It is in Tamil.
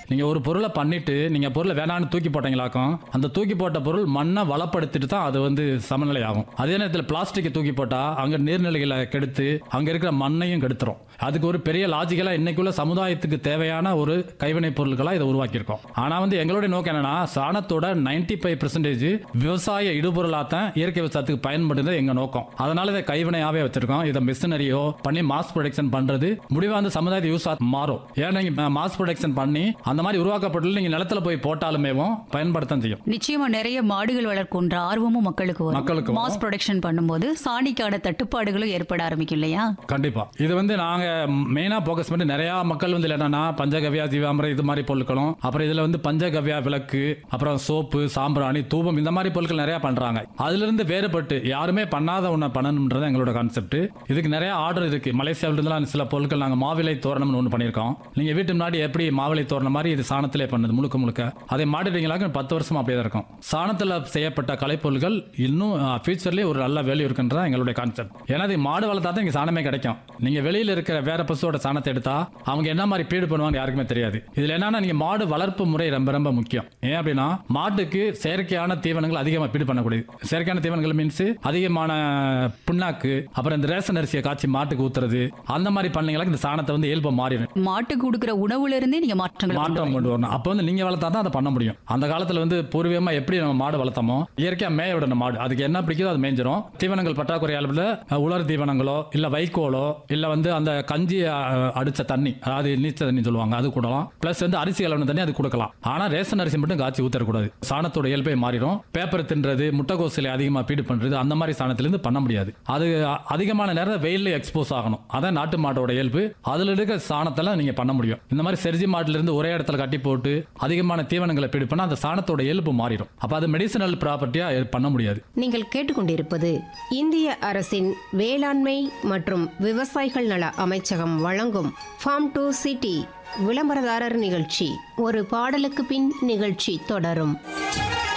நீங்க ஒரு பொருளை பண்ணிட்டு நீங்க பொருளை வேணான்னு தூக்கி போட்டீங்களாக்கும் அந்த தூக்கி போட்ட பொருள் மண்ணை வளப்படுத்திட்டு தான் அது வந்து சமநிலை ஆகும் அதே நேரத்தில் பிளாஸ்டிக்கை தூக்கி போட்டா அங்க நீர்நிலைகளை கெடுத்து அங்க இருக்கிற மண்ணையும் கெடுத்துரும் அதுக்கு ஒரு பெரிய லாஜிக்கலா இன்னைக்குள்ள சமுதாயத்துக்கு தேவையான ஒரு கைவினைப் பொருட்களா இதை உருவாக்கியிருக்கோம் ஆனா வந்து எங்களுடைய நோக்கம் என்னன்னா சாணத்தோட நைன்டி ஃபைவ் பெர்சன்டேஜ் விவசாய இடுபொருளா தான் இயற்கை விவசாயத்துக்கு பயன்படுறது எங்க நோக்கம் அதனால இதை கைவினையாவே வச்சிருக்கோம் இதை மிஷினரியோ பண்ணி மாஸ் ப்ரொடக்ஷன் பண்றது முடிவா அந்த சமுதாயத்தை யூஸ் மாறும் ஏன்னா நீங்க மாஸ் ப்ரொடக்ஷன் பண்ணி அந்த மாதிரி உருவாக்கப்பட்டு நீங்க நிலத்துல போய் போட்டாலுமேவும் பயன்படுத்த செய்யும் நிச்சயமா நிறைய மாடுகள் வளர்க்கின்ற ஆர்வமும் மக்களுக்கு வரும் மக்களுக்கு வரும். மாஸ் ப்ரொடக்ஷன் பண்ணும்போது சாணிக்கான தட்டுப்பாடுகளும் ஏற்பட ஆரம்பிக்கும் இல்லையா கண்டிப்பா இது வந்து நாங்க மெயினா போக்கஸ் பண்ணி நிறைய மக்கள் வந்து என்னன்னா பஞ்சகவ்யா ஜீவாமிரம் இது மாதிரி பொருட்களும் அப்புறம் இதுல வந்து பஞ்சகவ்யா விளக்கு அப்புறம் சோப்பு சாம்பிராணி தூபம் இந்த மாதிரி பொருட்கள் நிறைய பண்றாங்க அதுல இருந்து வேறுபட்டு யாருமே பண்ணாத ஒண்ணு பண்ணணும்ன்றது எங்களோட கான்செப்ட் இதுக்கு நிறைய ஆர்டர் இருக்கு மலேசியாவில இருந்துலாம் சில பொருட்கள் நாங்க மாவிலை தோரணம்னு ஒன்று பண்ணியிருக்கோம் நீங்க வீட்டு முன்னாடி எப்படி மாவிலை தோரணம் மாதிரி இது சாணத்திலே பண்ணுது முழுக்க முழுக்க அதை மாட்டிட்டீங்களாக்க பத்து வருஷமா அப்படியே தான் இருக்கும் சாணத்துல செய்யப்பட்ட கலைப்பொருட்கள் இன்னும் ஃபியூச்சர்லேயே ஒரு நல்ல வேல்யூ இருக்குன்றது எங்களுடைய கான்செப்ட் ஏன்னா இது மாடு வளர்த்தா தான் இங்க சாணமே கிடைக்கும் நீங்க வெளியில இருக்கிற வேற பசுவோட சாணத்தை எடுத்தா அவங்க என்ன மாதிரி பீடு பண்ணுவாங்க யாருக்குமே தெரியாது இதுல என்னன்னா நீங்க மாடு வளர்ப்பு முறை ரொம்ப ரொம்ப முக்கியம் ஏன் அப்படின்னா மாட்டுக்கு செயற்கையான தீவனங்கள் அதிகமா பீடு பண்ணக்கூடியது செயற்கையான தீவனங்கள் மீன்ஸ் அதிகமான புண்ணாக்கு அப்புறம் இந்த ரேஷன் அரிசியை காய்ச்சி மாட்டுக்கு ஊத்துறது அந்த மாதிரி பண்ணீங்களா இந்த சாணத்தை வந்து இயல்பா மாறிடும் மாட்டுக்கு கொடுக்கிற உணவுல இருந்தே நீங்க மாற்றங்கள் கொண்டு மாற்றம் கொண்டு வரணும் அப்போ வந்து நீங்க வளர்த்தா தான் அதை பண்ண முடியும் அந்த காலத்துல வந்து பூர்வீகமா எப்படி நம்ம மாடு வளர்த்தோமோ இயற்கையா மேய விடணும் மாடு அதுக்கு என்ன பிடிக்குதோ அது மேய்ஞ்சிரும் தீவனங்கள் பற்றாக்குறை அளவில் உலர் தீவனங்களோ இல்ல வைக்கோலோ இல்ல வந்து அந்த கஞ்சி அஹ், அடிச்ச தண்ணி அதாவது நீச்ச தண்ணி சொல்லுவாங்க அது கூடலாம் பிளஸ் வந்து அரிசி கலவன தண்ணி அது கொடுக்கலாம் ஆனா ரேஷன் அரிசி மட்டும் காய்ச்சி ஊத்தரக்கூடாது சாணத்தோட இயல்பே மாறிடும் பேப்பர் தின்றது முட்டைகோசில அதிகமா பீடு பண்றது அந்த மாதிரி சாணத்திலிருந்து பண்ண முடியாது அது அ- அதிகமான நேரம் வெயில்ல எக்ஸ்போஸ் ஆகணும் அதான் நாட்டு மாட்டோட இயல்பு அதுல இருக்க சாணத்தெல்லாம் நீங்க பண்ண முடியும் இந்த மாதிரி செர்ஜி மாட்டுல இருந்து ஒரே இடத்துல கட்டி போட்டு அதிகமான தீவனங்களை பீடு பண்ணா அந்த சாணத்தோட இயல்பு மாறிடும் அப்ப அது மெடிசனல் ப்ராப்பர்ட்டியா பண்ண முடியாது நீங்கள் கேட்டுக்கொண்டிருப்பது இந்திய அரசின் வேளாண்மை மற்றும் விவசாயிகள் நல அமைச்சகம் வழங்கும் ஃபார்ம் டு சிட்டி விளம்பரதாரர் நிகழ்ச்சி ஒரு பாடலுக்கு பின் நிகழ்ச்சி தொடரும்